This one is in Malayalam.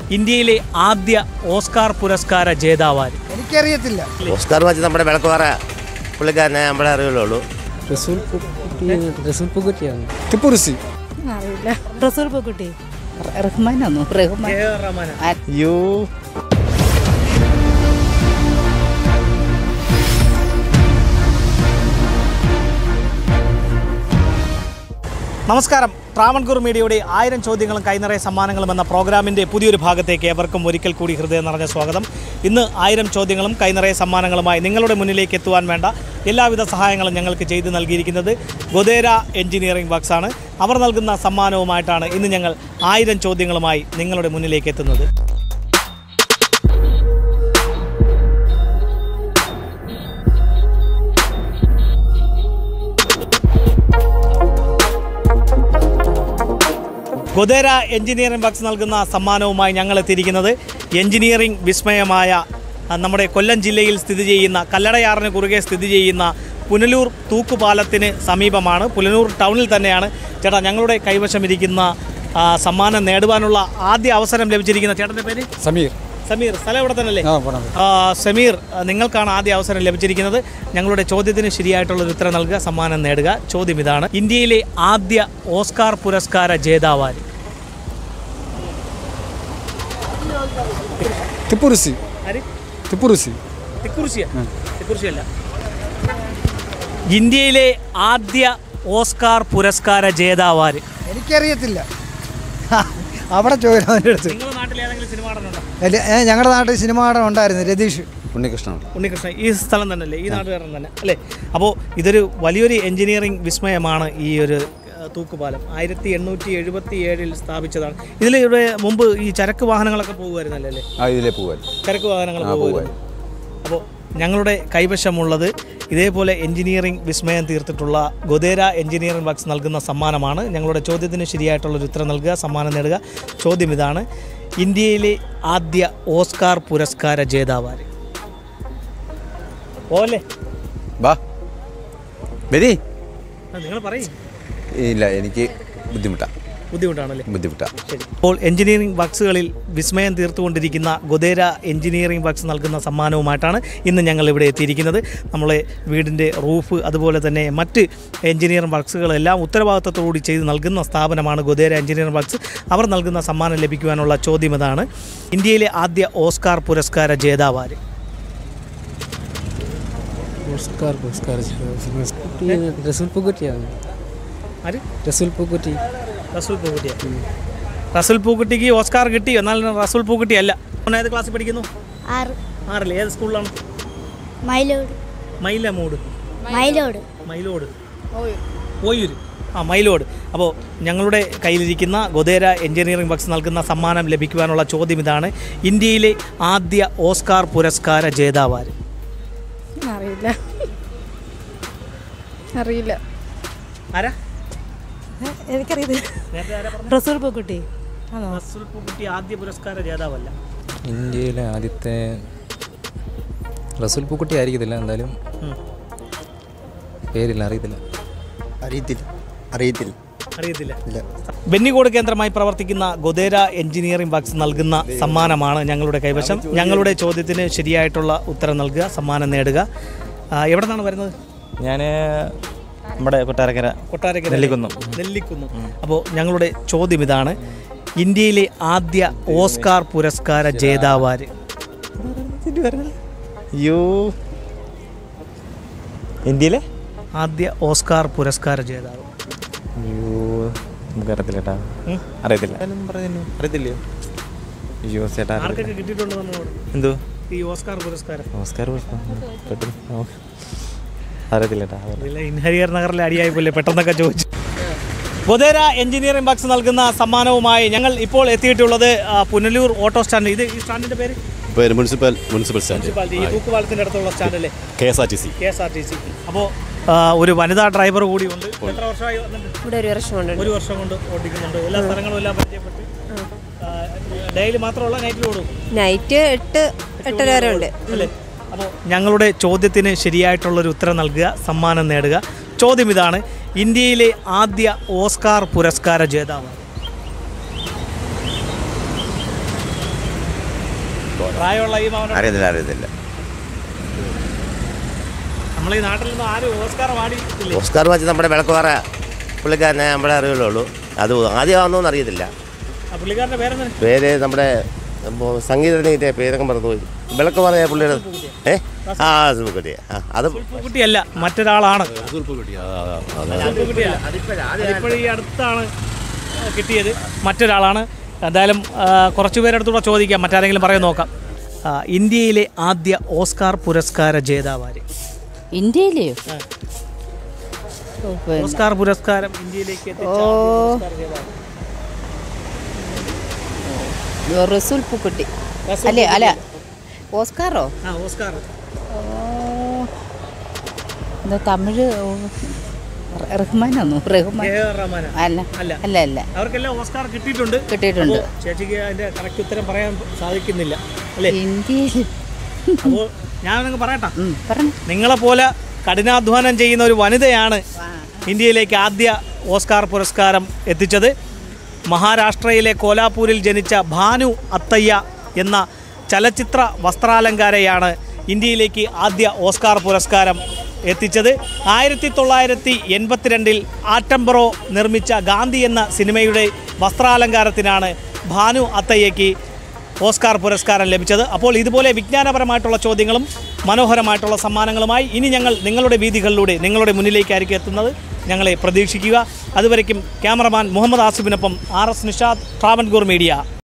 ഇന്ത്യയിലെ ആദ്യ ഓസ്കാർ പുരസ്കാര ജേതാവാര് എനിക്കറിയത്തില്ല ഓസ്കാർ വെച്ച് നമ്മുടെ വിളക്കുപാറ പുള്ളിക്കാരനെ നമ്മളെ അറിയുള്ളൂ റസൂൽ പുക്കുട്ടി റസൂൽ പുക്കുട്ടിയാണ് തിപ്പുരുസി അറിയില്ല റസൂൽ പൂക്കുട്ടി റഹ്മാനാണോ റഹ്മാൻ അയ്യോ നമസ്കാരം ട്രാവൺകൂർ മീഡിയയുടെ ആയിരം ചോദ്യങ്ങളും കൈനിറയ സമ്മാനങ്ങളും എന്ന പ്രോഗ്രാമിൻ്റെ പുതിയൊരു ഭാഗത്തേക്ക് ഏവർക്കും ഒരിക്കൽ കൂടി ഹൃദയം നിറഞ്ഞ സ്വാഗതം ഇന്ന് ആയിരം ചോദ്യങ്ങളും കൈനിറയ സമ്മാനങ്ങളുമായി നിങ്ങളുടെ മുന്നിലേക്ക് എത്തുവാൻ വേണ്ട എല്ലാവിധ സഹായങ്ങളും ഞങ്ങൾക്ക് ചെയ്തു നൽകിയിരിക്കുന്നത് ഗൊദേര എഞ്ചിനീയറിംഗ് വർക്ക്സ് ആണ് അവർ നൽകുന്ന സമ്മാനവുമായിട്ടാണ് ഇന്ന് ഞങ്ങൾ ആയിരം ചോദ്യങ്ങളുമായി നിങ്ങളുടെ മുന്നിലേക്ക് എത്തുന്നത് ഗൊദേര എഞ്ചിനീയറിംഗ് ബക്സ് നൽകുന്ന സമ്മാനവുമായി ഞങ്ങൾ എത്തിയിരിക്കുന്നത് എഞ്ചിനീയറിംഗ് വിസ്മയമായ ആ, നമ്മുടെ കൊല്ലം ജില്ലയിൽ സ്ഥിതി ചെയ്യുന്ന കല്ലടയാറിന് കുറുകെ സ്ഥിതി ചെയ്യുന്ന പുനലൂർ തൂക്കുപാലത്തിന് സമീപമാണ് പുനലൂർ ടൗണിൽ തന്നെയാണ് ചേട്ടാ ഞങ്ങളുടെ കൈവശം ഇരിക്കുന്ന ആ, സമ്മാനം നേടുവാനുള്ള ആദ്യ അവസരം ലഭിച്ചിരിക്കുന്ന ചേട്ടൻ്റെ പേര് സമീർ സമീർ സ്ഥലം ഇവിടെ തന്നെയല്ലേ ആ പോണം ആ, സമീർ ആ, നിങ്ങൾക്കാണ് ആദ്യ അവസരം ലഭിച്ചിരിക്കുന്നത് ഞങ്ങളുടെ ചോദ്യത്തിന് ശരിയായിട്ടുള്ള ഒരു ഉത്തരം നൽകുക സമ്മാനം നേടുക ചോദ്യം ഇതാണ് ഇന്ത്യയിലെ ആദ്യ ഓസ്കാർ പുരസ്കാര ജേതാവാര് തിപ്പുരുസി ആര് തിപ്പുരുസി തിക്കുറിശിയ തിക്കുറിശിയല്ല ഇന്ത്യയിലെ ആദ്യ ഓസ്കാർ പുരസ്കാര ജേതാവാര് എനിക്കറിയത്തില്ല അവിടെ ചോദിക്കണം അവൻ്റെ അടുത്ത് നിങ്ങളുടെ നാട്ടിൽ ഏതെങ്കിലും സിനിമ നടനുണ്ടോ ഞങ്ങളുടെ നാട്ടിൽ സിനിമ നടൻ ഉണ്ടായിരുന്നു രതീഷ് ഉണ്ണികൃഷ്ണൻ ഉണ്ണികൃഷ്ണൻ ഈ സ്ഥലം തന്നെയല്ലേ ഈ നാട്ടുകാരൻ തന്നെ അല്ലേ അപ്പോൾ ഇതൊരു വലിയൊരു എഞ്ചിനീയറിംഗ് വിസ്മയമാണ് ഈ ഒരു ആ, തൂക്കുപാലം ആയിരത്തി എണ്ണൂറ്റി എഴുപത്തി ഏഴിൽ സ്ഥാപിച്ചതാണ് ഇതിൽ ഇവിടെ മുമ്പ് ഈ ചരക്ക് വാഹനങ്ങളൊക്കെ പോകുമായിരുന്നല്ലേ അല്ലേ ആ ഇതിലേ പോവാൻ ചരക്ക് വാഹനങ്ങൾ പോകുമായിരുന്നു അപ്പോൾ ഞങ്ങളുടെ കൈവശമുള്ളത് ഇതേപോലെ എഞ്ചിനീയറിംഗ് വിസ്മയം തീർത്തിട്ടുള്ള ഗൊദേര എഞ്ചിനീയറിംഗ് വർക്ക്സ് നൽകുന്ന സമ്മാനമാണ് ഞങ്ങളുടെ ചോദ്യത്തിന് ശരിയായിട്ടുള്ളൊരു ഉത്തരം നൽകുക സമ്മാനം നേടുക ചോദ്യം ഇതാണ് ഇന്ത്യയിലെ ആദ്യ ഓസ്കാർ പുരസ്കാര ജേതാവാര് ഓല്ലേ ബാ വരി നിങ്ങൾ പറയും ഇല്ല എനിക്ക് ബുദ്ധിമുട്ടാ ബുദ്ധിമുട്ടാണല്ലേ ബുദ്ധിമുട്ടാ ശരി അപ്പോൾ എഞ്ചിനീയറിംഗ് വർക്ക്സുകളിൽ വിസ്മയം തീർത്തുകൊണ്ടിരിക്കുന്ന ഗൊദേര എഞ്ചിനീയറിംഗ് വർക്ക്സ് നൽകുന്ന സമ്മാനവുമായിട്ടാണ് ഇന്ന് ഞങ്ങൾ ഇവിടെ എത്തിയിരിക്കുന്നത് നമ്മളെ വീടിൻ്റെ റൂഫ് അതുപോലെ തന്നെ മറ്റ് എഞ്ചിനീയറിംഗ് വർക്ക്സുകളെല്ലാം ഉത്തരവാദിത്തത്തോടുകൂടി ചെയ്ത് നൽകുന്ന സ്ഥാപനമാണ് ഗൊദേര എഞ്ചിനീയറിംഗ് വർക്ക്സ് അവർ നൽകുന്ന സമ്മാനം ലഭിക്കുവാനുള്ള ചോദ്യം ഇതാണ് ഇന്ത്യയിലെ ആദ്യ ഓസ്കാർ പുരസ്കാര ജേതാവാര് ഓസ്കാർ ഓസ്കാർ റസൂൽ പുക്കുട്ടിയാണ് ആര് റസൂൽ പുക്കുട്ടി റസൂൽ പൂക്കുട്ടിയ റസൂൽ പൂക്കുട്ടിക്ക് ഓസ്കാർ കിട്ടി എന്നാൽ റസൂൽ പൂക്കുട്ടി അല്ല അവൻ ഏത് ക്ലാസ്സിൽ പഠിക്കുന്നു ആറ് ആറല്ലേ ഏത് സ്കൂളിലാണ് മയിലോട് മൈലമൂട് മയിലോട് മയിലോട് ഓയൂർ ആ മയിലോട് അപ്പോൾ ഞങ്ങളുടെ കയ്യിലിരിക്കുന്ന ഗൊദേര എഞ്ചിനീയറിംഗ് വർക്ക്സ് നൽകുന്ന സമ്മാനം ലഭിക്കുവാനുള്ള ചോദ്യം ഇതാണ് ഇന്ത്യയിലെ ആദ്യ ഓസ്കാർ പുരസ്കാര ജേതാവാര് അറിയില്ല അറിയില്ല ആരാ എനിക്കറിയത്തില്ല നേരത്തെ ആരാ പറഞ്ഞത്? റസൂൽ പൂക്കുട്ടി ആണോ റസൂൽ പൂക്കുട്ടി ആദ്യ പുരസ്കാര ജേതാവല്ല ഇന്ത്യയിലെ ആദ്യത്തെ റസൂൽ പൂക്കുട്ടി ആയിരിക്കത്തില്ല എന്തായാലും ഉം. പേരില്ല അറിയത്തില്ല അറിയത്തില്ല അറിയത്തില്ല അറിയത്തില്ല ഇല്ല ബെന്നിക്കോട് കേന്ദ്രമായി പ്രവർത്തിക്കുന്ന ഗൊദേര എഞ്ചിനീയറിംഗ് വർക്ക്സ് നൽകുന്ന സമ്മാനമാണ് ഞങ്ങളുടെ കൈവശം ഞങ്ങളുടെ ചോദ്യത്തിന് ശരിയായിട്ടുള്ള ഉത്തരം നൽകുക സമ്മാനം നേടുക ആ, എവിടെ നിന്നാണ് വരുന്നത് ഞാൻ നമ്മുടെ കൊട്ടാരക്കര കൊട്ടാരക്കര നെല്ലിക്കുന്നം. നെല്ലിക്കുന്നം അപ്പോൾ ഞങ്ങളുടെ ചോദ്യം ഇതാണ് ഇന്ത്യയിലെ ആദ്യ ഓസ്കാർ പുരസ്കാര ജേതാവാര് അയ്യോ ഇന്ത്യയിലെ ആദ്യ ഓസ്കാർ പുരസ്കാര ജേതാവ് അയ്യോ നമുക്കറിയത്തില്ല ചേട്ടാ ഉം? അറിയത്തില്ല ആരും പറയുന്നു അറിയത്തില്ലയോ അയ്യോ ചേട്ടാ അറിയത്തില്ല. ആർക്കൊക്കെ കിട്ടിയിട്ടുണ്ട് നമ്മളോട് എന്തോ ഈ ഓസ്കാർ പുരസ്കാരം നമസ്കാരം പുഷ്പ പെട്ടെന്ന് ഓ. അറിയത്തില്ല ചേട്ടാ അറിയില്ല. ഇതിലെ ഇൻഹരിയർ നഗറിലെ അടിയായി പോലെ പെട്ടെന്നൊക്കെ ചോദിച്ചു ഗൊദേര എഞ്ചിനീയറിംഗ് ബക്സ് നൽകുന്ന സമ്മാനവുമായി ഞങ്ങൾ ഇപ്പോൾ എത്തിയിട്ടുള്ളത് ആ, പുനലൂർ ഓട്ടോ സ്റ്റാൻഡ് ഇത് ഈ സ്റ്റാൻഡിന്റെ പേര് പേര് മുനിസിപ്പൽ മുനിസിപ്പൽ സ്റ്റാൻഡ് മുനിസിപ്പാലിറ്റി ഈ തൂക്കുപാലത്തിന്റെ അടുത്തുള്ള സ്റ്റാൻഡല്ലേ K S R T C K S R T C അപ്പോൾ ഒരു വനിതാ ഡ്രൈവർ കൂടി ഉണ്ട് എത്ര വർഷമായി വന്നിട്ട് ഇവിടെ ഒരു വർഷം കൊണ്ട് ഒരു വർഷം കൊണ്ട് ഓടിക്കുന്നുണ്ട് എല്ലാ സ്ഥലങ്ങളും എല്ലാം പരിചയപ്പെട്ട് ഡെയിലി മാത്രമുള്ള നൈറ്റിൽ ഓടും നൈറ്റ് എട്ട് എട്ടര വരെ ഉണ്ട് അല്ലേ അപ്പോൾ ഞങ്ങളുടെ ചോദ്യത്തിന് ശരിയായിട്ടുള്ളൊരു ഉത്തരം നൽകുക സമ്മാനം നേടുക ചോദ്യം ഇതാണ് ഇന്ത്യയിലെ ആദ്യ ഓസ്കാർ പുരസ്കാര ജേതാവ് പ്രായമുള്ള ഈ മകൻ അറിയത്തില്ല അറിയത്തില്ല നമ്മൾ ഈ നാട്ടിൽ നിന്ന് ആരും ഓസ്കാർ വാടിയിട്ടില്ലേ ഓസ്കാർ വാച്ച് നമ്മുടെ വിളക്കുപാറ പുള്ളിക്കാരനെ നമ്മുടെ അറിവുള്ളൂ അത് ആദ്യമാണെന്നൊന്നും അറിയത്തില്ല ആ പുള്ളിക്കാരൻ്റെ പേരെന്താ പേര് നമ്മുടെ സംഗീതത്തിൻ്റെ പേരൊക്കെ മറന്നുപോയി വിളക്കുപാറ പുള്ളിയുടെ ഏ ആ സുൽക്കുട്ടി ആ അത് കുട്ടിയല്ല മറ്റൊരാളാണ് കുട്ടി ആ, ആ, ആ, അതെ. കുട്ടിയല്ല അതിപ്പോഴും ഈ അടുത്താണ് കിട്ടിയത് മറ്റൊരാളാണ് എന്തായാലും ആ, കുറച്ച് പേരെടുത്തൂടെ ചോദിക്കാം മറ്റാരെങ്കിലും പറയാൻ നോക്കാം ആ, ഇന്ത്യയിലെ ആദ്യ ഓസ്കാർ പുരസ്കാര ജേതാവാര് ഇന്ത്യയിലെയോ ഓ, പിന്നെ. ഓസ്കാർ പുരസ്കാരം ഇന്ത്യയിലേക്ക് എത്തിച്ച ഓ. ആദ്യ ഓസ്കാർ ജേതാവ്. റസൂൽ പൂക്കുട്ടി റസൂൽ അല്ലേ അല്ല ഓസ്കാറോ ആ ഓസ്കാർ ഓ, എന്താ തമിഴ് ഓ, റ- റഹ്മാനാണോ റഹ്മാൻ എ ആർ റഹ്മാനാ? അല്ല അല്ല. അല്ല അല്ല അവർക്കെല്ലാം ഓസ്കാർ കിട്ടിയിട്ടുണ്ട് കിട്ടിയിട്ടുണ്ട്. അപ്പോൾ ചേച്ചിക്ക് അതിന്റെ കറക്റ്റ് ഉത്തരം പറയാൻ സാധിക്കുന്നില്ല അല്ലേ ഇന്ത്യയിൽ അപ്പോൾ ഞാൻ നിങ്ങൾക്ക് പറയട്ടെ ഉം, പറഞ്ഞു നിങ്ങളെപ്പോലെ കഠിനാധ്വാനം ചെയ്യുന്ന ഒരു വനിതയാണ് ഇന്ത്യയിലേക്ക് ആദ്യ ഓസ്കാർ പുരസ്കാരം എത്തിച്ചത് മഹാരാഷ്ട്രയിലെ കോലാപൂരിൽ ജനിച്ച ഭാനു അത്തയ്യ എന്ന ചലച്ചിത്ര വസ്ത്രാലങ്കാരയാണ് ഇന്ത്യയിലേക്ക് ആദ്യ ഓസ്കാർ പുരസ്കാരം എത്തിച്ചത് ആയിരത്തി തൊള്ളായിരത്തി എൺപത്തിരണ്ടിൽ ആറ്റംബറോ നിർമ്മിച്ച ഗാന്ധി എന്ന സിനിമയുടെ വസ്ത്രാലങ്കാരത്തിനാണ് ഭാനു അത്തയ്യയ്ക്ക് ഓസ്കാർ പുരസ്കാരം ലഭിച്ചത് അപ്പോൾ ഇതുപോലെ വിജ്ഞാനപരമായിട്ടുള്ള ചോദ്യങ്ങളും മനോഹരമായിട്ടുള്ള സമ്മാനങ്ങളുമായി ഇനി ഞങ്ങൾ നിങ്ങളുടെ വീതികളിലൂടെ നിങ്ങളുടെ മുന്നിലേക്കായിരിക്കും എത്തുന്നത് ഞങ്ങളെ പ്രതീക്ഷിക്കുക അതുവരയ്ക്കും ക്യാമറമാൻ മുഹമ്മദ് ആസിഫിനൊപ്പം R S Nishad Travancore media